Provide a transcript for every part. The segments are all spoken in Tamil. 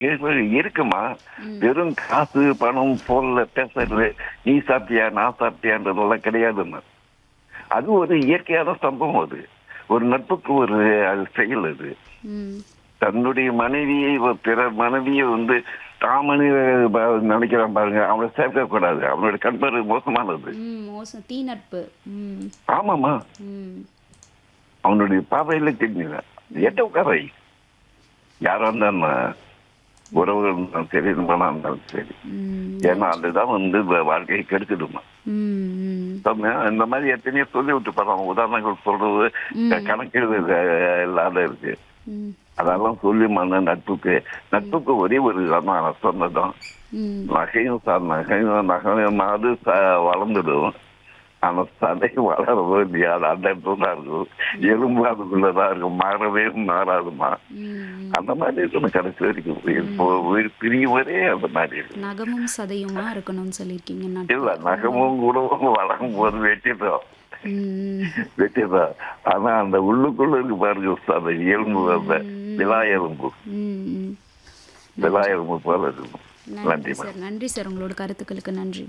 இருக்கு- இருக்குமா வெறும் காசு பணம் போன்ல பேசுறது நீ சாப்பிட்டியா நான் சாப்பிட்டியான்றதெல்லாம் கிடையாதுமா அது ஒரு இயற்கையான சம்பவம் அது ஒரு நட்புக்கு ஒரு அது செயல் அது ம் தன்னுடைய மனைவியை ஒரு பிற மனைவியை வந்து தாமனி நினைக்கிறான் பாருங்க அவனை சேர்க்க கூடாது அவனுடைய கண்பரு மோசமானது ம் மோசம் தீ நட்பு ம் ஆமாமா ம் அவனுடைய பார்வையில தெரிஞ்சுங்க எட்ட உட்காரை யாரா இருந்தாலும் உறவுகள் இருந்தாலும் சரி நண்பனா இருந்தாலும் சரி ம் ஏன்னா அதுதான் வந்து வ- வாழ்க்கையை கெடுத்துடுமா ம் ம் சொன்னேன், இந்த மாதிரி எத்தனையோ சொல்லி விட்டு போறாங்க உதாரணங்கள் சொல்றது கணக்கு அஹ், இல்லாத இருக்கு ம் அதெல்லாம் சொல்லி மன நட்புக்கு நட்புக்கு ஒரே ஒரு நான் சொன்னதும் ம் நகையும் சார் நகையும் நகையும் அது ச- வளர்ந்துடும் ஆனா சதை வளரவோ இல்லையா அது அந்த இடத்துல தான் இருக்கும் எலும்பு அதுக்குள்ளதான் இருக்கும் மாறவே மாறாதுமா ம் அந்த மாதிரி இருக்கணும் கடைசி வரைக்கும் இப்போ உயிர் பிரியும் வரை அந்த மாதிரி இருக்கும் நகமும் சதையுமா இருக்கணும்னு சொல்லியிருக்கீங்க நட்பு இல்ல நகமும் கூட வளரும் போது வெட்டிட்டோம் ம் வெட்டிடுறோம் ஆனா அந்த உள்ளுக்குள்ள இருக்கு பாருங்க அந்த எலும்பு அந்த விழா எலும்பு ம் ம் விழா எலும்பு போல இருக்கும் நன்றி நன்றி சார் நன்றி சார் உங்களோட கருத்துக்களுக்கு நன்றி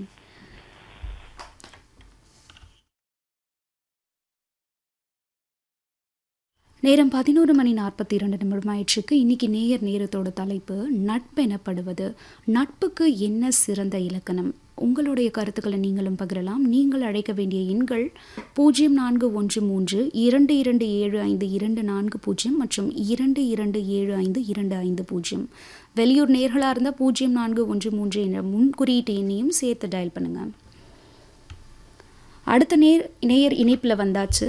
நேரம் பதினோரு மணி நாற்பத்தி இரண்டு நிமிடம் ஆயிடுச்சுக்கு இன்னைக்கு நேயர் நேரத்தோட தலைப்பு நட்பெனப்படுவது நட்புக்கு என்ன சிறந்த இலக்கணம் உங்களுடைய கருத்துக்களை நீங்களும் பகிரலாம் நீங்கள் அழைக்க வேண்டிய எண்கள் பூஜ்ஜியம் நான்கு ஒன்று மூன்று இரண்டு இரண்டு ஏழு ஐந்து இரண்டு நான்கு பூஜ்ஜியம் மற்றும் இரண்டு இரண்டு ஏழு ஐந்து இரண்டு ஐந்து பூஜ்ஜியம் வெளியூர் நேர்களாக இருந்தால் பூஜ்ஜியம் நான்கு ஒன்று மூன்று என்ற முன் குறியீட்டு எண்ணையும் சேர்த்து டயல் பண்ணுங்க அடுத்த நேர் நேயர் இணைப்பில் வந்தாச்சு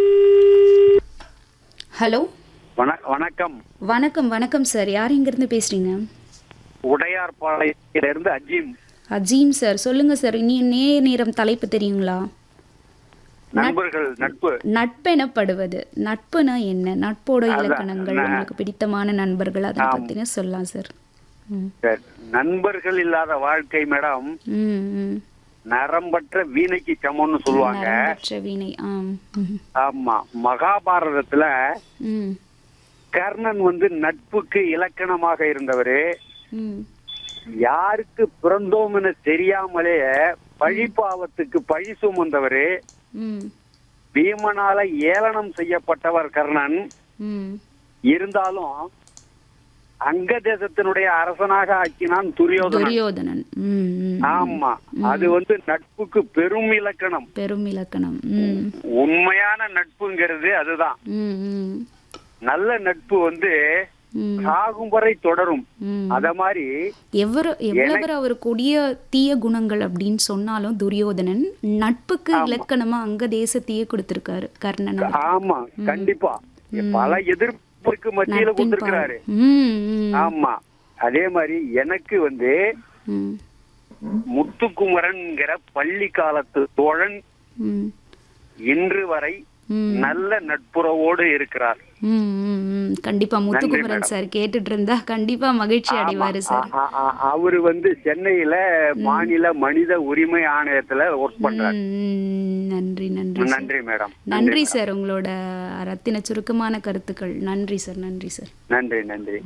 ஹலோ வண- வணக்கம் வணக்கம் வணக்கம் சார் யார் இங்கேருந்து பேசுகிறீங்க உடையார்பாளையத்திலிருந்து அஜீம் அஜீம் சார் சொல்லுங்க சார் இனி நேய நேரம் தலைப்பு தெரியுங்களா நண்பர்கள் நட்பு நட்பெனப்படுவது நட்புனா என்ன நட்போட அதான், இலக்கணங்கள் நான்- உங்களுக்கு பிடித்தமான நண்பர்கள் அதை ஆம். பத்தின சொல்லலாம் சார் ம் சரி. நண்பர்கள் இல்லாத வாழ்க்கை மேடம் ம் ம் நரம்பற்ற வீணைக்கு சமம்னு சொல்லுவாங்க நரம்பற்ற வீணை ஆம் ம். ஆமா மகாபாரதத்துல ம் கர்ணன் வந்து நட்புக்கு இலக்கணமாக இருந்தவரு ம் யாருக்கு பிறந்தோம் என தெரியாமலே பழி பாவத்துக்கு பழி சுமந்தவரு ம் பீமனால ஏளனம் செய்யப்பட்டவர் கர்ணன் ம் இருந்தாலும் அங்க தேசத்தினுடைய அரசனாக ஆக்கினான் துரியோதனன் துரியோதனன் ம் ம் ஆமா அது வந்து நட்புக்கு பெரும் இலக்கணம் பெரும் இலக்கணம் ம் உண்மையான நட்புங்கிறது அதுதான் ம் ம் நல்ல நட்பு வந்து ம் சாகும் வரை தொடரும் ம் அத மாதிரி எவ்வளவு எவ்வளவு அவர் கொடிய தீய குணங்கள் அப்படின்னு சொன்னாலும் துரியோதனன் நட்புக்கு இலக்கணமா அங்க தேசத்தையே கொடுத்திருக்காரு கர்ணன் ஆமா கண்டிப்பா பல எதிர்ப்புக்கு மத்தியில நட்பின் கொடுத்திருக்கிறாரு ம் ம் ஆமா அதே மாதிரி எனக்கு வந்து ம் முத்துக்குமரன்கிற பள்ளி காலத்து தோழன் ம் இன்று வரை ம் நல்ல நட்புறவோடு இருக்கிறார் ம், ம், ம். கண்டிப்பா முத்துக்குமரன் சார் கேட்டுட்டு இருந்தா கண்டிப்பா மகிழ்ச்சி அடைவாரு சார் அ- அ- அவரு வந்து சென்னையில மாநில மனித உரிமை ஆணையத்துல ஒர்க் பண்றாரு ம், ம். நன்றி நன்றி சார். நன்றி மேடம் நன்றி சார் உங்களோட ரத்தின சுருக்கமான கருத்துக்கள் நன்றி சார் நன்றி சார் நன்றி நன்றி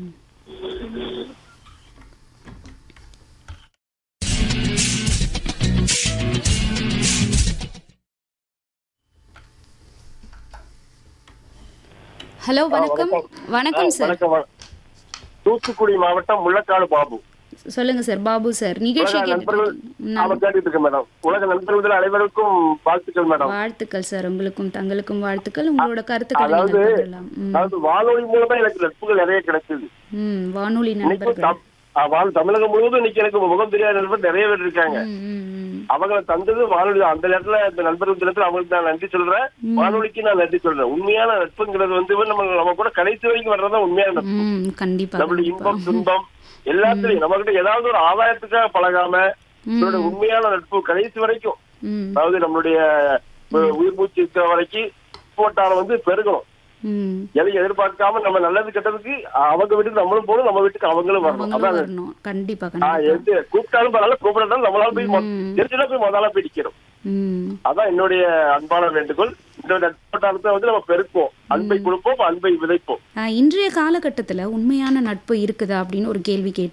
ஹலோ வணக்கம் வணக்கம் சார் வணக்கம் வணக்கம். தூத்துக்குடி மாவட்டம் முள்ளக்காடு பாபு சொல்லுங்க சார் பாபு சார் நிகழ்ச்சி உலக நண்பர்கள் கேட்டு அவன் கேட்டுட்டு இருக்கேன் மேடம் உலக நண்பர்கள் அனைவருக்கும் வாழ்த்துக்கள் மேடம் வாழ்த்துக்கள் சார் உங்களுக்கும் தங்களுக்கும் வாழ்த்துக்கள் உங்களோட கருத்துக்களை அதாவது நீங்கள் பகிரலாம் ம், அதாவது வானொலி மூலமா எனக்கு நட்புகள் நிறைய கிடைச்சது ம் வானொலி இன்னைக்கு நண்பர்கள் தம்- ஆ, வாழ் தமிழகம் முழுவதும் இன்னைக்கு எனக்கு முகம் தெரியாத நண்பர் நிறைய பேர் இருக்காங்க ம், ம், ம். அவங்களை தந்தது வானொலி தான். அந்த நேரத்துல இந்த நண்பர்கள் தினத்துல அவங்களுக்கு நான் நன்றி சொல்றேன் வானொலிக்கு நான் நன்றி சொல்றேன் உண்மையான நட்புங்கிறது வந்து நம்ம நம்ம கூட கடைசி வரைக்கும் வர்றதுதான் உண்மையான நட்பு ம் கண்டிப்பா நம்மளுடைய கண்டிப்பா இன்பம் துன்பம் எல்லாத்துலயும் நம்ம கிட்ட ஏதாவது ஒரு ஆதாயத்துக்காக பழகாம நம்மளோட உண்மையான நட்பு கடைசி வரைக்கும் ம் அதாவது நம்மளுடைய அஹ், உயிர் மூச்சு இருக்கிற வரைக்கும் போட்டாரம் வந்து பெருகணும் ம் எதையும் எதிர்பார்க்காம நம்ம நல்லது கெட்டதுக்கு அவங்க வீட்டுக்கு நம்மளும் போகணும் நம்ம வீட்டுக்கு அவங்களும் வரணும் அவங்களும் அதான் வரணும் கண்டிப்பா ஆஹ், கண்டிப்பா எது கூப்பிட்டாலும் பரவாயில்ல கூப்பிடாட்டாலும் நம்மளால போய் மொ- ம். தெரிஞ்சுனா போய் முதல்ல போய் நிக்கணும் ம் அதான் என்னுடைய அன்பான வேண்டுகோள் இந்த நட்பட்டாளத்தை வந்து நம்ம பெருக்குவோம் அன்பை கொடுப்போம் அன்பை விதைப்போம் ஆஹ் இன்றைய காலகட்டத்தில் உண்மையான நட்பு இருக்குதா அப்படின்னு ஒரு கேள்வி கேட்டு